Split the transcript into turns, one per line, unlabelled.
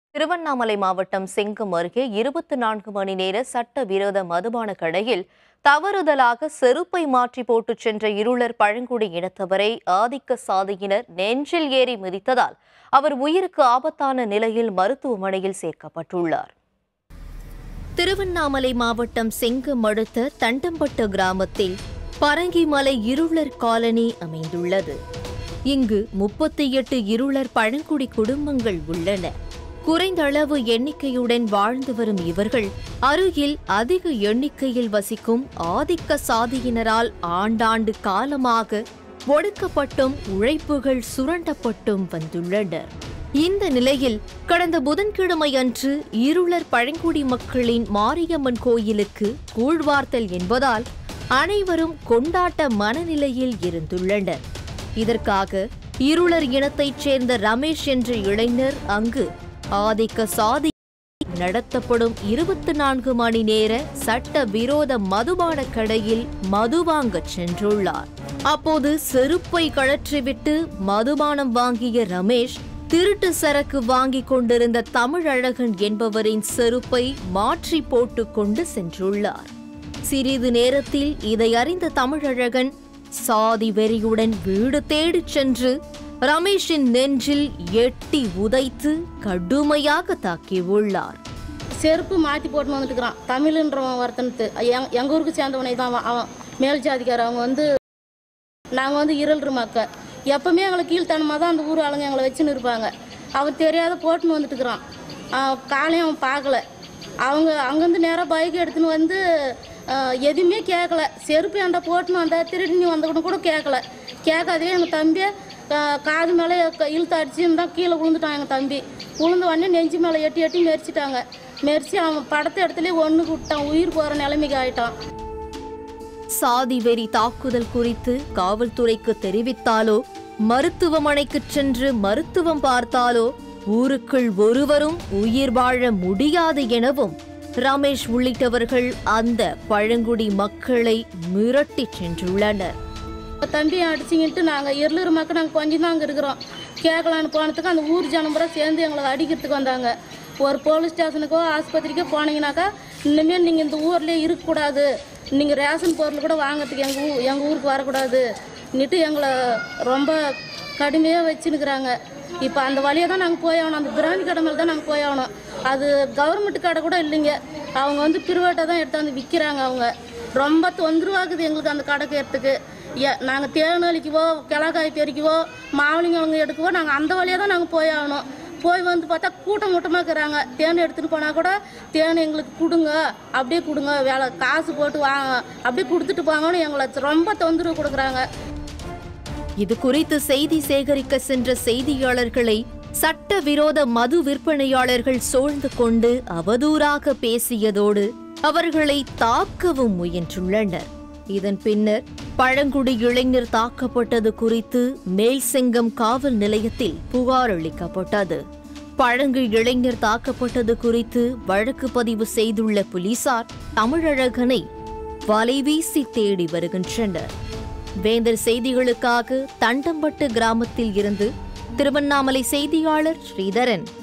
திருவண்ணாமலை மாவட்டம் செங்கம் அருகே இருபத்தி நான்கு மணி நேர சட்டவிரோத மதுபான கடையில் தவறுதலாக செருப்பை மாற்றி போட்டுச் சென்ற இருளர் பழங்குடி இனத்தவரை ஆதிக்க சாதியினர் நெஞ்சில் ஏறி மிதித்ததால் அவர் உயிருக்கு ஆபத்தான நிலையில் மருத்துவமனையில் சேர்க்கப்பட்டுள்ளார் திருவண்ணாமலை மாவட்டம் செங்கம் அடுத்த தண்டம்பட்டு கிராமத்தில் பரங்கிமலை இருளர் காலனி அமைந்துள்ளது இங்கு முப்பத்தி எட்டு இருளர் பழங்குடி குடும்பங்கள் உள்ளன குறைந்த அளவு எண்ணிக்கையுடன் வாழ்ந்து வரும் இவர்கள் அருகில் அதிக எண்ணிக்கையில் வசிக்கும் ஆதிக்க சாதியினரால் ஆண்டாண்டு காலமாக ஒடுக்கப்பட்டும் உழைப்புகள் சுரண்டப்பட்டும் வந்துள்ளனர் இந்த நிலையில் கடந்த புதன்கிழமை அன்று இருளர் பழங்குடி மக்களின் மாரியம்மன் கோயிலுக்கு கூழ்வார்த்தல் என்பதால் அனைவரும் கொண்டாட்ட மனநிலையில் இருந்துள்ளனர் இதற்காக இருளர் இனத்தைச் சேர்ந்த ரமேஷ் என்ற இளைஞர் அங்கு ஆதிக்க சாதி நடத்தப்படும் இருபத்தி நான்கு மணி நேர சட்ட விரோத மதுபான கடையில் மது வாங்கச் சென்றுள்ளார் அப்போது செருப்பை கழற்றிவிட்டு மதுபானம் வாங்கிய ரமேஷ் திருட்டு சரக்கு வாங்கிக் கொண்டிருந்த தமிழழகன் என்பவரின் செருப்பை மாற்றி போட்டுக் கொண்டு சென்றுள்ளார் சிறிது நேரத்தில் இதை அறிந்த தமிழழகன் சாதி வெறியுடன் வீடு தேடிச் சென்று ரமேஷின் நெஞ்சில் எட்டி உதைத்து கடுமையாக தாக்கியுள்ளார்
செருப்பு மாற்றி போட்டு வந்துட்டுக்கிறான் தமிழ்ன்றவன் ஒருத்தனுக்கு எங் எங்கள் ஊருக்கு சேர்ந்தவனை தான் அவன் அவன் மேல் ஜாதிக்கார அவங்க வந்து நாங்கள் வந்து இருள்ற மக்கள் எப்பவுமே எங்களை கீழ்த்தனமாக தான் அந்த ஊர் ஆளுங்க எங்களை வச்சுன்னு இருப்பாங்க அவன் தெரியாத போட்டுன்னு வந்துட்டுக்கிறான் அவன் காலையும் அவன் பார்க்கல அவங்க அங்கேருந்து நேராக பைக் எடுத்துன்னு வந்து ஆஹ், எதுவுமே கேட்கல செருப்பு ஏன்டா போட்டுன்னு வந்தா திருடி நீ வந்தவனு கூட கேட்கல கேட்காதே எங்கள் தம்பியை ஆஹ், காது மேலே க- இழுத்து அடிச்சுன்னு தான் கீழே விழுந்துட்டான் எங்கள் தம்பி விழுந்த உடனே நெஞ்சு மேலே எட்டி எட்டி மெரிச்சிட்டாங்க மெரிச்சு அவன் படத்த இடத்துல ஒன்று விட்டான் உயிர் போகிற நிலைமைக்கு ஆயிட்டான்
சாதி வெறி தாக்குதல் குறித்து காவல்துறைக்கு தெரிவித்தாலோ மருத்துவமனைக்குச் சென்று மருத்துவம் பார்த்தாலோ ஊருக்குள் ஒருவரும் உயிர் வாழ முடியாது எனவும் ரமேஷ் உள்ளிட்டவர்கள் அந்த பழங்குடி மக்களை மிரட்டிச் சென்றுள்ளனர்
தம்பியை அடிச்சிங்கிட்டு நாங்கள் இருளூர் மக்கள் நாங்கள் கொஞ்சம் தான் அங்கே இருக்கிறோம் கேட்கலான்னு போனதுக்கு அந்த ஊர் ஜனம்புற சேர்ந்து எங்களை அடிக்கிறதுக்கு வந்தாங்க ஒரு போலீஸ் ஸ்டேஷனுக்கோ ஆஸ்பத்திரிக்கோ போனீங்கன்னாக்கா இனிமேல் நீங்கள் இந்த ஊர்லேயே இருக்கக்கூடாது நீங்கள் ரேஷன் பொருள் கூட வாங்குறதுக்கு எங்கள் ஊ எங்கள் ஊருக்கு வரக்கூடாது நிட்டு எங்களை ரொம்ப கடுமையாக வச்சுன்னுக்குறாங்க இப்போ அந்த வழியை தான் நாங்கள் போய் ஆகணும் அந்த பிராணி கடை மேலே தான் நாங்கள் போய் ஆகணும் அது கவர்மெண்ட் கடை கூட இல்லைங்க அவங்க வந்து பிரிவேட்டாக தான் எடுத்து வந்து விற்கிறாங்க அவங்க ரொம்ப தொந்தரவாகுது எங்களுக்கு அந்த கடை கேறதுக்கு நாங்கள் தேனளிக்கவோ கிழக்காய் பெருக்கவோ மாவுளிங்க அவங்க எடுக்கவோ நாங்கள் அந்த வழியாக தான் நாங்கள் போய் ஆகணும் போய் வந்து பார்த்தா கூட்டம் கூட்டமாக இருக்கிறாங்க தேன் எடுத்துகிட்டு போனால் கூட தேன் எங்களுக்கு கொடுங்க அப்படியே கொடுங்க வேலை காசு போட்டு வாங்க அப்படியே கொடுத்துட்டு போங்கன்னு எங்களை ரொம்ப தொந்தரவு கொடுக்குறாங்க
இது குறித்து செய்தி சேகரிக்க சென்ற செய்தியாளர்களை சட்டவிரோத மது விற்பனையாளர்கள் சூழ்ந்து கொண்டு அவதூறாக பேசியதோடு அவர்களை தாக்கவும் முயன்றுள்ளனர் இதன் பின்னர் பழங்குடி இளைஞர் தாக்கப்பட்டது குறித்து மேல்செங்கம் காவல் நிலையத்தில் புகார் அளிக்கப்பட்டது பழங்கு இளைஞர் தாக்கப்பட்டது குறித்து வழக்கு பதிவு செய்துள்ள போலீசார் தமிழழகனை வலைவீசி தேடி வருகின்றனர் வேந்தர் செய்திகளுக்காக தண்டம்பட்டு கிராமத்தில் இருந்து திருவண்ணாமலை செய்தியாளர் ஸ்ரீதரன்